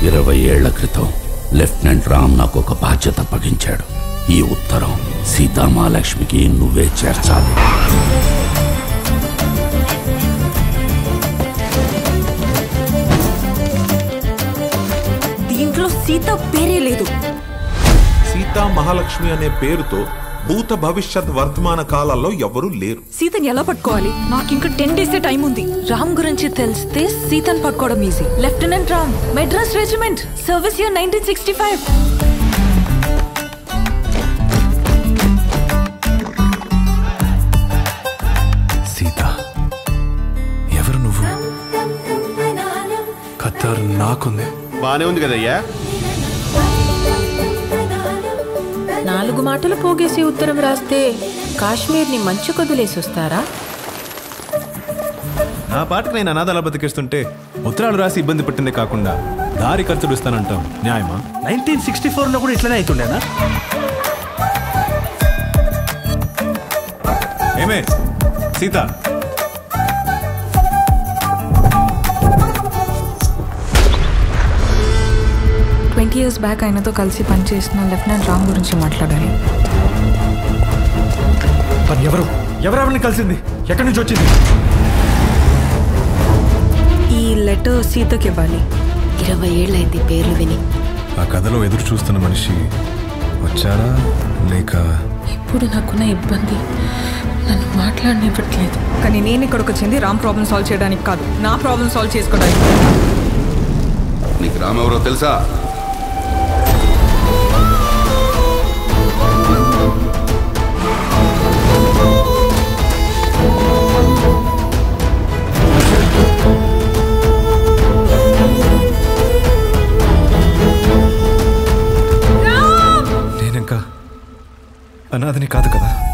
ఇరవై ఏళ్ల క్రితం లెఫ్టినెంట్ రామ్ నాకు ఒక బాధ్యత అప్పగించాడు ఈ ఉత్తరం సీతామహాలక్ష్మికి నువ్వే చేర్చాలి దీంట్లో సీత పేరే లేదు సీతా మహాలక్ష్మి అనే పేరుతో భూత భవిష్యత్ వర్తమాన కాలాల్లో ఎవరూ లేరు సీతని ఎలా పట్టుకోవాలి నాకు ఇంకా టెన్ డేస్ టైం ఉంది రామ్ గురించి తెలిస్తే సీతని పట్టుకోవడం easy lieutenant Ram Madras regiment service year nineteen sixty five Sita ఎవరు నువ్వు ఖతార్ నాకుంది బానే ఉంది కదయ్యా నాలుగు మాటలు పోగేసి ఉత్తరం రాస్తే కాశ్మీర్ని మంచు కొదిలేసి వస్తారా నా పాటకు నేను అనాథాల బతికేస్తుంటే ఉత్తరాలు రాసి ఇబ్బంది పెట్టిందే కాకుండా దారి ఖర్చులు ఇస్తానంటాం న్యాయమా నైన్టీన్ సిక్స్టీ ఫోర్లో కూడా ఇట్లనే అవుతుండేనా ఏమే సీత ట్వంటీ ఇయర్స్ బ్యాక్ ఆయనతో కలిసి పనిచేసిన లెఫ్టినెంట్ రామ్ గురించి మాట్లాడాలి మరి ఎవరు ఎవరెవరిని కలిసింది ఎక్కడి నుంచి వచ్చింది ఈ లెటర్ సీతకి ఇవ్వాలి ఇరవై ఏళ్ళైంది పేర్లు విని ఆ కథలో ఎదురు చూస్తున్న మనిషి వచ్చారా లేక ఇప్పుడు నాకున్న ఇబ్బంది నన్ను మాట్లాడనివ్వట్లేదు కానీ నేను ఇక్కడికి వచ్చింది రామ్ ప్రాబ్లం సాల్వ్ చేయడానికి కాదు నా ప్రాబ్లం సాల్వ్ చేసుకోవడానికి నీకు రామ్ ఎవరో తెలుసా నేనింకా అనాథని కాదు కదా